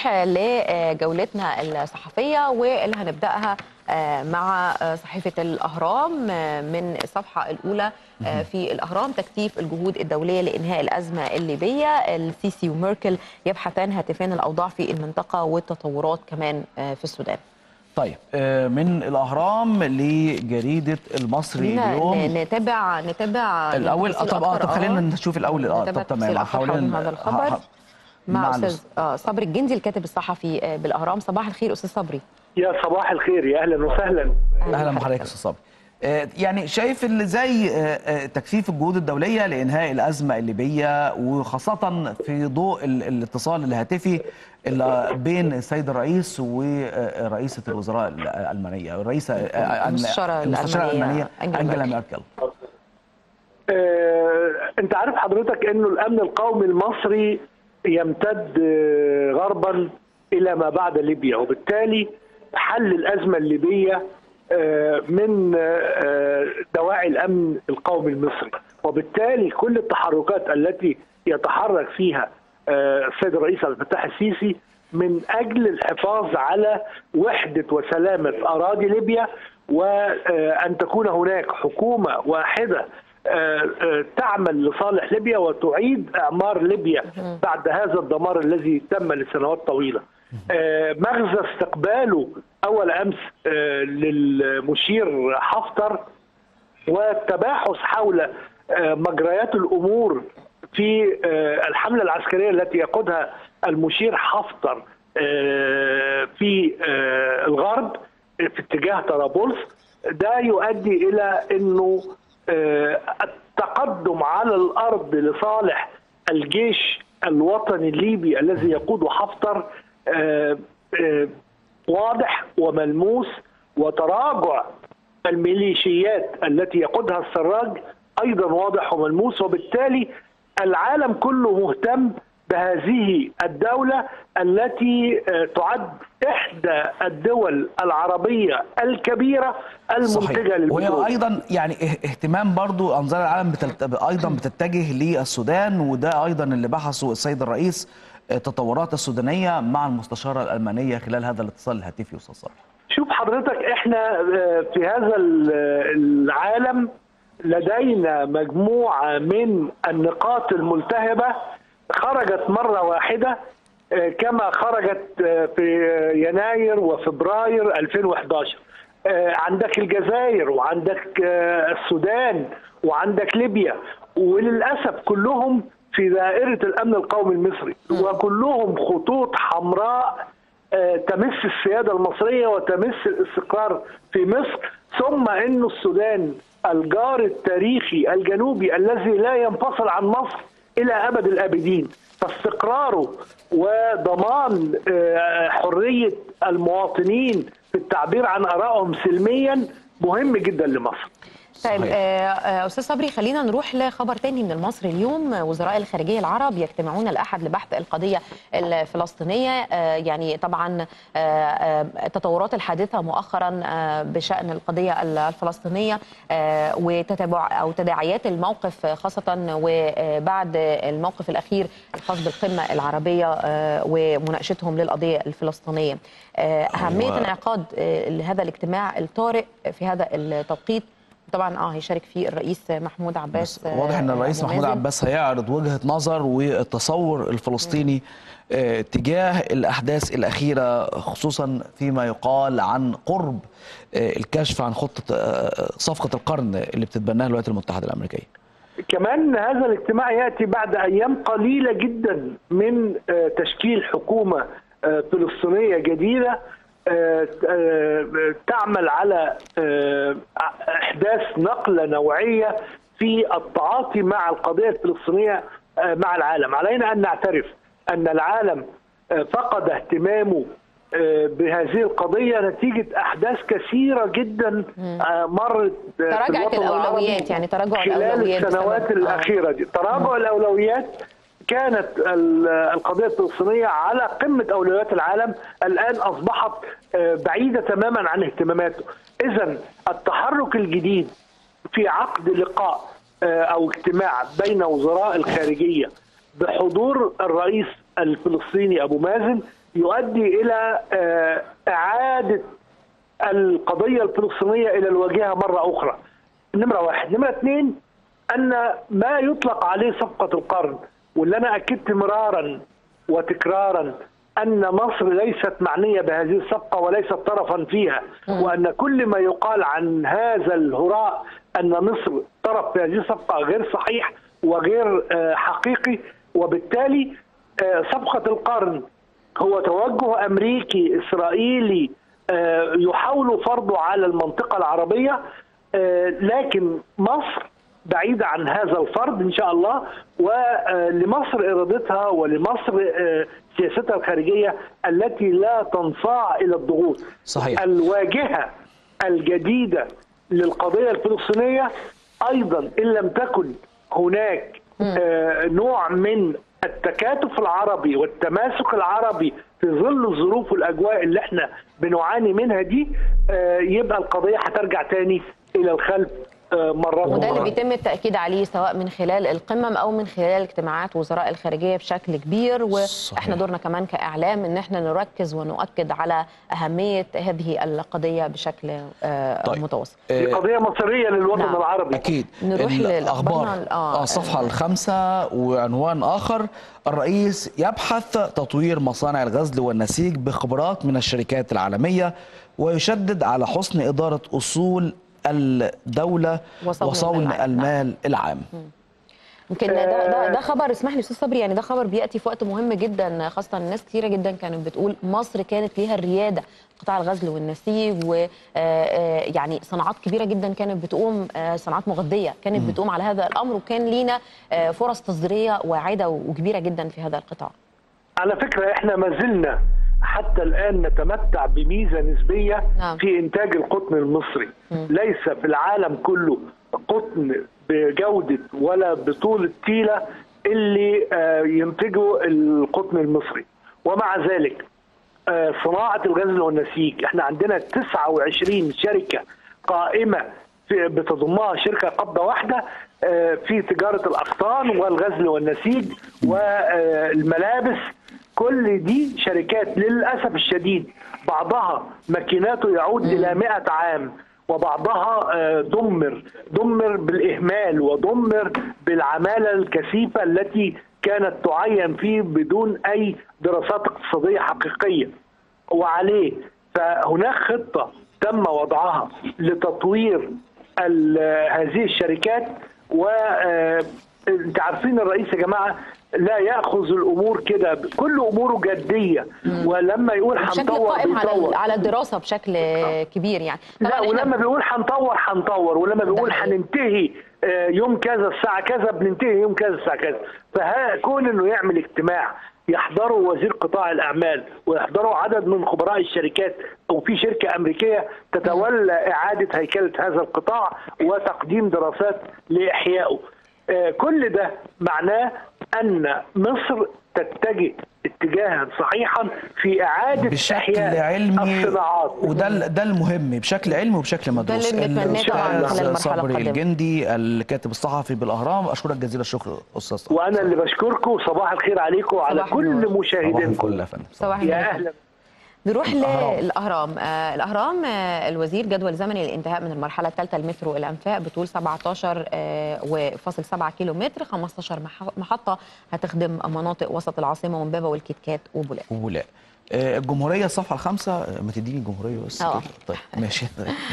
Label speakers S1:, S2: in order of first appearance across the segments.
S1: نروح لجولتنا الصحفية واللي هنبدأها مع صحيفة الأهرام من الصفحة الأولى في الأهرام تكثيف الجهود الدولية لإنهاء الأزمة الليبية السيسي وميركل يبحثان هاتفان الأوضاع في المنطقة والتطورات كمان في السودان
S2: طيب من الاهرام لجريده المصري اليوم
S1: نتابع نتابع
S2: الاول طب اه طب خلينا نشوف الاول اه طب تمام
S1: حوالين هذا الخبر مع استاذ آه صبري الجندي الكاتب الصحفي بالاهرام صباح الخير استاذ صبري
S3: يا صباح الخير يا اهلا وسهلا
S2: اهلا بحضرتك استاذ صبري يعني شايف اللي زي تكثيف الجهود الدوليه لانهاء الازمه الليبيه وخاصه في ضوء الاتصال الهاتفي اللي بين السيد الرئيس ورئيسه الوزراء الالمانيه الرئيسه
S1: المستشاره
S2: الالمانيه انجلا ميركل
S3: انت عارف حضرتك انه الامن القومي المصري يمتد غربا الى ما بعد ليبيا وبالتالي حل الازمه الليبيه من دواعي الامن القومي المصري وبالتالي كل التحركات التي يتحرك فيها السيد الرئيس عبد الفتاح السيسي من اجل الحفاظ على وحده وسلامه اراضي ليبيا وان تكون هناك حكومه واحده تعمل لصالح ليبيا وتعيد اعمار ليبيا بعد هذا الدمار الذي تم لسنوات طويله. مغزى استقباله اول امس للمشير حفتر والتباحث في مجريات الامور في الحمله العسكريه التي يقودها المشير حفتر في الغرب في اتجاه طرابلس ده يؤدي الى انه التقدم على الارض لصالح الجيش الوطني الليبي الذي يقوده حفتر واضح وملموس وتراجع الميليشيات التي يقودها السراج ايضا واضح وملموس وبالتالي العالم كله مهتم بهذه الدولة التي تعد إحدى الدول العربية الكبيرة المنتجة للبترول
S2: وهي أيضا يعني اهتمام برضو أنظار العالم بتلت... أيضا بتتجه للسودان وده أيضا اللي بحثه السيد الرئيس التطورات السودانية مع المستشارة الألمانية خلال هذا الاتصال الهاتفي أستاذ صبري
S3: شوف حضرتك احنا في هذا العالم لدينا مجموعة من النقاط الملتهبة خرجت مرة واحدة كما خرجت في يناير وفبراير 2011 عندك الجزائر وعندك السودان وعندك ليبيا وللأسف كلهم في دائرة الأمن القومي المصري وكلهم خطوط حمراء تمس السيادة المصرية وتمس الاستقرار في مصر ثم أن السودان الجار التاريخي الجنوبي الذي لا ينفصل عن مصر الى ابد الابدين فاستقراره وضمان حريه المواطنين في التعبير عن ارائهم سلميا مهم جدا لمصر
S1: طيب استاذ صبري خلينا نروح لخبر تاني من المصري اليوم وزراء الخارجيه العرب يجتمعون الاحد لبحث القضيه الفلسطينيه يعني طبعا التطورات الحادثه مؤخرا بشان القضيه الفلسطينيه وتتابع او تداعيات الموقف خاصه وبعد الموقف الاخير الخاص بالقمه العربيه ومناقشتهم للقضيه الفلسطينيه اهميه انعقاد هذا الاجتماع الطارئ في هذا التوقيت طبعا اه هيشارك فيه الرئيس محمود عباس
S2: واضح ان الرئيس محمود عباس هيعرض وجهه نظر والتصور الفلسطيني آه تجاه الاحداث الاخيره خصوصا فيما يقال عن قرب آه الكشف عن خطه آه صفقه القرن اللي بتتبناها الولايات المتحده الامريكيه.
S3: كمان هذا الاجتماع ياتي بعد ايام قليله جدا من تشكيل حكومه فلسطينيه جديده تعمل على احداث نقله نوعيه في التعاطي مع القضيه الفلسطينيه مع العالم، علينا ان نعترف ان العالم فقد اهتمامه بهذه القضيه نتيجه احداث كثيره جدا مرت
S1: تراجعت الاولويات يعني تراجع الاولويات
S3: خلال السنوات الاخيره دي، تراجع الاولويات كانت القضيه الفلسطينيه على قمه اولويات العالم الان اصبحت بعيده تماما عن اهتماماته اذا التحرك الجديد في عقد لقاء او اجتماع بين وزراء الخارجيه بحضور الرئيس الفلسطيني ابو مازن يؤدي الى آه، اعاده القضيه الفلسطينيه الى الواجهه مره اخرى. نمره واحد، نمره اثنين ان ما يطلق عليه صفقه القرن واللي انا اكدت مرارا وتكرارا ان مصر ليست معنيه بهذه الصفقه وليست طرفا فيها وان كل ما يقال عن هذا الهراء ان مصر طرف في هذه الصفقه غير صحيح وغير آه، حقيقي وبالتالي آه، صفقه القرن هو توجه امريكي اسرائيلي آه، يحاول فرضه على المنطقه العربيه آه، لكن مصر بعيدة عن هذا الفرض إن شاء الله ولمصر إرادتها ولمصر آه، سياستها الخارجية التي لا تنصاع إلى الضغوط
S2: صحيح.
S3: الواجهة الجديدة للقضية الفلسطينية أيضا إن لم تكن هناك آه، نوع من التكاتف العربي والتماسك العربي في ظل الظروف والاجواء اللي احنا بنعاني منها دي آه، يبقى القضيه هترجع تاني الى الخلف آه، مرات
S1: وده اللي
S3: أخرى.
S1: بيتم التأكيد عليه سواء من خلال القمم أو من خلال اجتماعات وزراء الخارجية بشكل كبير وإحنا
S2: صحيح.
S1: دورنا كمان كإعلام إن إحنا نركز ونؤكد على أهمية هذه القضية بشكل آه،
S2: طيب.
S1: متواصل
S3: دي قضيه مصيريه للوطن
S1: نعم.
S3: العربي
S2: اكيد
S1: نروح
S2: الاخبار
S1: للأخبار- آه،
S2: اه الصفحه الخامسه وعنوان اخر الرئيس يبحث تطوير مصانع الغزل والنسيج بخبرات من الشركات العالميه ويشدد على حسن اداره اصول الدوله
S1: وصون
S2: وصون
S1: المال العام.
S2: المال العام
S1: يمكن ده ده ده خبر اسمح لي استاذ صبري يعني ده خبر بياتي في وقت مهم جدا خاصه الناس كثيره جدا كانت بتقول مصر كانت ليها الرياده قطاع الغزل والنسيج ويعني صناعات كبيره جدا كانت بتقوم آه، صناعات مغذيه كانت بتقوم على هذا الامر وكان لينا آه، فرص تصديريه واعده وكبيره جدا في هذا القطاع
S3: على فكره احنا ما زلنا حتى الان نتمتع بميزه نسبيه
S1: نعم.
S3: في انتاج القطن المصري ليس في العالم كله قطن بجوده ولا بطول التيله اللي آه، ينتجه القطن المصري ومع ذلك آه، صناعه الغزل والنسيج احنا عندنا 29 شركه قائمه في بتضمها شركه قبضه واحده آه، في تجاره الاقطان والغزل والنسيج والملابس كل دي شركات للاسف الشديد بعضها ماكيناته يعود الى 100 عام وبعضها آه، دمر دمر بالاهمال ودمر بالعماله الكثيفه التي كانت تعين فيه بدون اي دراسات اقتصاديه حقيقيه وعليه فهناك خطه تم وضعها لتطوير ال- هذه الشركات و آه، انت عارفين الرئيس يا جماعه لا ياخذ الامور كده كل اموره جديه ولما يقول
S1: بشكل
S3: هنطور
S1: قائم على
S3: بيطور.
S1: على الدراسه بشكل كبير يعني
S3: لا
S1: طبعاً إحنا-
S3: ولما بيقول هنطور هنطور ولما بيقول
S1: حقيقي.
S3: هننتهي آه، يوم كذا الساعه كذا بننتهي يوم كذا الساعه كذا فكون انه يعمل اجتماع يحضره وزير قطاع الاعمال ويحضره عدد من خبراء الشركات وفي شركه امريكيه تتولى اعاده هيكله هذا القطاع وتقديم دراسات لاحيائه آه، كل ده معناه ان مصر تتجه اتجاها صحيحا في اعاده
S2: بشكل
S3: احياء
S2: علمي
S3: الصناعات
S2: وده ال- ده المهم بشكل علمي وبشكل مدروس
S1: اللي بنتمناه
S3: طبعاً خلال
S2: الأستاذ
S1: المرحلة
S2: صبري
S1: القادمة.
S2: الجندي الكاتب الصحفي بالاهرام اشكرك جزيل الشكر استاذ صبري.
S3: وانا اللي بشكركم صباح الخير عليكم وعلى
S1: صباح
S3: كل
S1: النور.
S2: صباح
S3: مشاهدينكم
S2: الفل يا فندم
S1: صباح النور.
S3: يا اهلا
S1: نروح
S2: الأهرام.
S1: للاهرام آه الاهرام آه الوزير جدول زمني للانتهاء من المرحله الثالثه المترو الانفاق بطول 17 آه وفاصل 7 كيلو متر 15 مح- محطه هتخدم مناطق وسط العاصمه ومبابه والكيتكات وبولاق
S2: ولا آه، الجمهوريه الصفحه الخامسه آه، ما تديني الجمهوريه بس
S1: آه.
S2: كده. طيب ماشي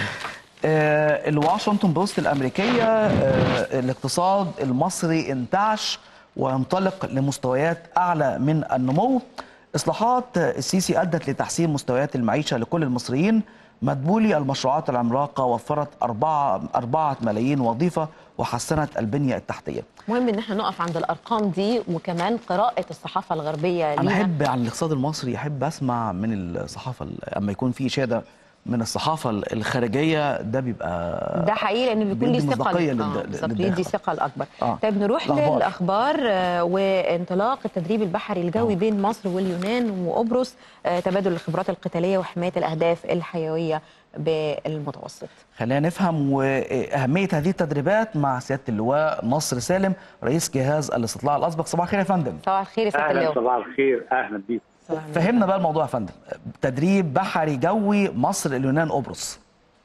S2: آه، الواشنطن بوست الامريكيه آه، الاقتصاد المصري انتعش وينطلق لمستويات اعلى من النمو اصلاحات السيسي ادت لتحسين مستويات المعيشه لكل المصريين مدبولي المشروعات العملاقه وفرت أربعة, أربعة ملايين وظيفه وحسنت البنيه التحتيه
S1: مهم ان احنا نقف عند الارقام دي وكمان قراءه الصحافه الغربيه
S2: انا
S1: ليها
S2: احب عن الاقتصاد المصري احب اسمع من الصحافه اما يكون في اشاده من الصحافه الخارجيه ده بيبقى
S1: ده حقيقي لان بيكون ليه
S2: بيدي
S1: ثقه
S2: مصداقية
S1: آه،
S2: للد-
S1: بالظبط
S2: للداخل.
S1: بيدي ثقه الاكبر
S2: آه.
S1: طيب نروح
S2: الأخبار.
S1: للاخبار آه، وانطلاق التدريب البحري الجوي بين مصر واليونان وقبرص آه، تبادل الخبرات القتاليه وحمايه الاهداف الحيويه بالمتوسط
S2: خلينا نفهم واهميه هذه التدريبات مع سياده اللواء نصر سالم رئيس جهاز الاستطلاع الاسبق صباح الخير يا فندم
S1: صباح الخير يا سياده
S4: اهلا
S1: اللواء
S4: صباح الخير اهلا بيك
S1: صلاح
S2: فهمنا بقى الموضوع يا فندم تدريب بحري جوي مصر اليونان قبرص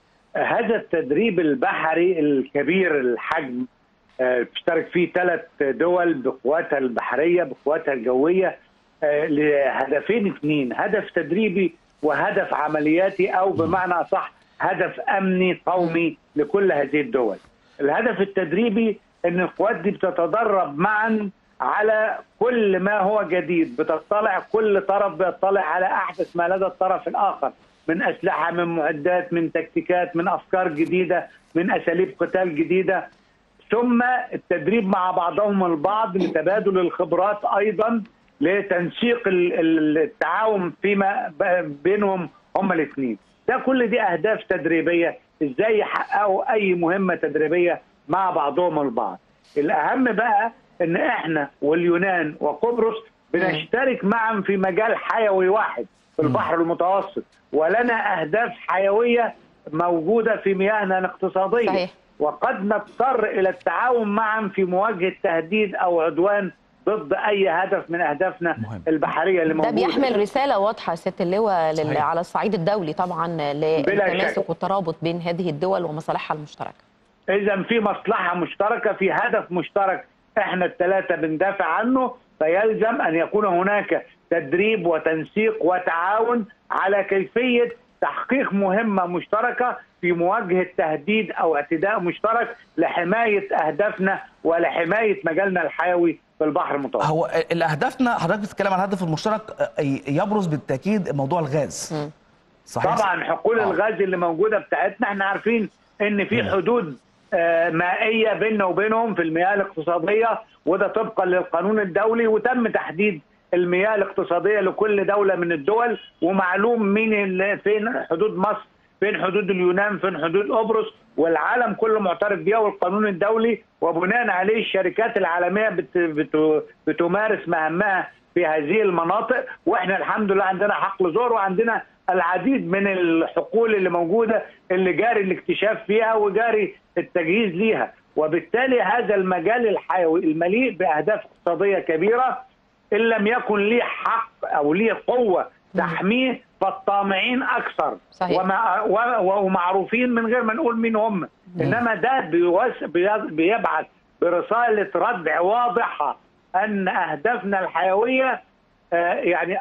S3: هذا التدريب البحري الكبير الحجم آه، بتشترك فيه ثلاث دول بقواتها البحريه بقواتها الجويه آه، لهدفين اثنين هدف تدريبي وهدف عملياتي او بمعنى اصح هدف امني قومي لكل هذه الدول. الهدف التدريبي ان القوات دي بتتدرب معا على كل ما هو جديد بتطلع كل طرف بيطلع على احدث ما لدى الطرف الاخر من اسلحه من معدات من تكتيكات من افكار جديده من اساليب قتال جديده ثم التدريب مع بعضهم البعض لتبادل الخبرات ايضا لتنسيق ال- ال- التعاون فيما ب- بينهم هم الاثنين ده كل دي اهداف تدريبيه ازاي يحققوا اي مهمه تدريبيه مع بعضهم البعض الاهم بقى ان احنا واليونان وقبرص بنشترك معا في مجال حيوي واحد في البحر المتوسط ولنا اهداف حيويه موجوده في مياهنا الاقتصاديه
S1: صحيح.
S3: وقد نضطر الى التعاون معا في مواجهه تهديد او عدوان ضد اي هدف من اهدافنا
S2: مهم.
S3: البحريه اللي
S1: ده
S3: موجوده
S1: بيحمل رسالة واضحة يا سيادة اللواء لل...
S2: صحيح.
S1: على الصعيد الدولي طبعا
S3: بلا
S1: للتماسك
S3: شك.
S1: والترابط بين هذه الدول ومصالحها المشتركة
S3: اذا في مصلحه مشتركه في هدف مشترك احنا الثلاثه بندافع عنه فيلزم ان يكون هناك تدريب وتنسيق وتعاون على كيفيه تحقيق مهمه مشتركه في مواجهه تهديد او اعتداء مشترك لحمايه اهدافنا ولحمايه مجالنا الحيوي في البحر المتوسط.
S2: هو الاهدافنا حضرتك بتتكلم عن الهدف المشترك آه، يبرز بالتاكيد موضوع الغاز صحيح
S3: طبعا حقول
S2: آه.
S3: الغاز اللي موجوده بتاعتنا احنا عارفين ان في حدود آه، مائيه بيننا وبينهم في المياه الاقتصاديه وده طبقا للقانون الدولي وتم تحديد المياه الاقتصاديه لكل دوله من الدول ومعلوم مين اللي فين حدود مصر فين حدود اليونان فين حدود قبرص والعالم كله معترف بيها والقانون الدولي وبناء عليه الشركات العالميه بت بت بتمارس مهامها في هذه المناطق واحنا الحمد لله عندنا حقل زور وعندنا العديد من الحقول اللي موجوده اللي جاري الاكتشاف فيها وجاري التجهيز ليها وبالتالي هذا المجال الحيوي المليء باهداف اقتصاديه كبيره ان لم يكن ليه حق او ليه قوه تحميه فالطامعين اكثر
S1: صحيح.
S3: ومع و- ومعروفين من غير ما نقول مين هم انما ده بيوس- بي- بيبعث برساله ردع واضحه ان اهدافنا الحيويه آه، يعني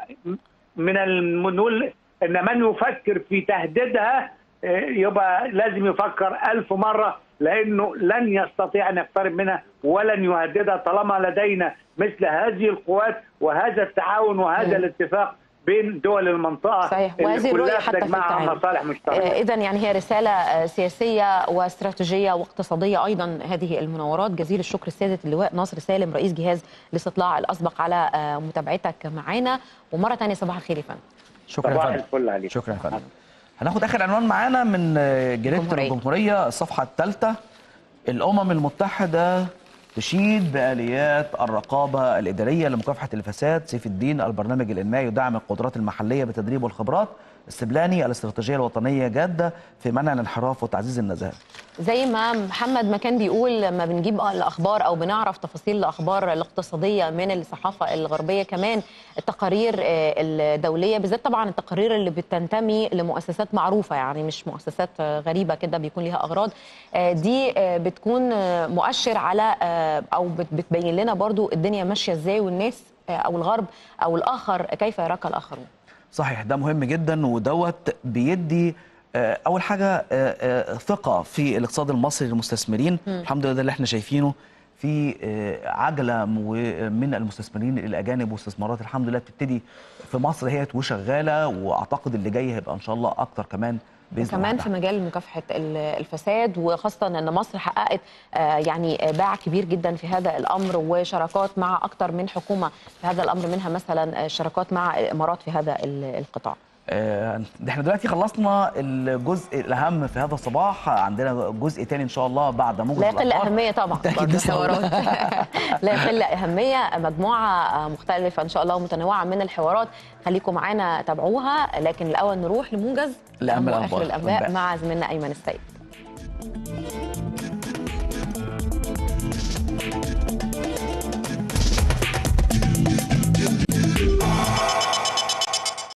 S3: من الم- نقول ان من يفكر في تهديدها آه، يبقى لازم يفكر ألف مرة لأنه لن يستطيع أن يقترب منها ولن يهددها طالما لدينا مثل هذه القوات وهذا التعاون وهذا
S1: مم.
S3: الاتفاق بين دول المنطقة
S1: صحيح
S3: اللي
S1: وهذه الرؤية
S3: كلها
S1: حتى في
S3: بتجمعها
S1: التعامل
S3: مصالح مشتركة
S1: إذا يعني هي رسالة آه، سياسية واستراتيجية واقتصادية أيضا هذه المناورات جزيل الشكر السادة اللواء ناصر سالم رئيس جهاز الاستطلاع الأسبق على آه، متابعتك معانا ومرة ثانية صباح الخير يا فندم
S2: شكرا يا
S3: صباح
S2: فندم
S3: الفل عليك
S2: شكرا يا فندم هناخد اخر عنوان معانا من آه، جريده
S1: الجمهورية.
S2: الجمهوريه الصفحه الثالثه الامم المتحده تشيد باليات الرقابه الاداريه لمكافحه الفساد سيف الدين البرنامج الانمائي يدعم القدرات المحليه بالتدريب والخبرات السبلاني الاستراتيجيه الوطنيه جاده في منع الانحراف وتعزيز النزاهه
S1: زي ما محمد ما كان بيقول لما بنجيب الاخبار او بنعرف تفاصيل الاخبار الاقتصاديه من الصحافه الغربيه كمان التقارير آه، الدوليه بالذات طبعا التقارير اللي بتنتمي لمؤسسات معروفه يعني مش مؤسسات آه، غريبه كده بيكون ليها اغراض آه، دي آه، بتكون آه، مؤشر على آه، او بت- بتبين لنا برضو الدنيا ماشيه ازاي والناس آه، او الغرب او الاخر كيف يراك الاخرون
S2: صحيح ده مهم جدا ودوت بيدي آه، اول حاجه آه، آه، ثقه في الاقتصاد المصري للمستثمرين الحمد لله اللي احنا شايفينه في آه، عجله م- من المستثمرين الاجانب واستثمارات الحمد لله بتبتدي في مصر هي وشغاله واعتقد اللي جاي هيبقى ان شاء الله اكتر كمان باذن
S1: كمان
S2: الله
S1: في مجال مكافحه ال- الفساد وخاصه ان مصر حققت آه، يعني باع كبير جدا في هذا الامر وشراكات مع اكثر من حكومه في هذا الامر منها مثلا آه، شراكات مع الامارات في هذا ال- القطاع
S2: آه، ده احنا دلوقتي خلصنا الجزء الاهم في هذا الصباح عندنا جزء تاني ان شاء الله بعد موجز
S1: لا يقل
S2: الأخبار.
S1: اهميه طبعا
S2: بالتأكيد
S1: برضه
S2: لسه هقول.
S1: الحوارات لا يقل اهميه مجموعه مختلفه ان شاء الله ومتنوعه من الحوارات خليكم معانا تابعوها لكن الاول نروح لموجز
S2: لأهم
S1: واخر
S2: الأخبار.
S1: الانباء
S2: والباقي.
S1: مع زميلنا ايمن السيد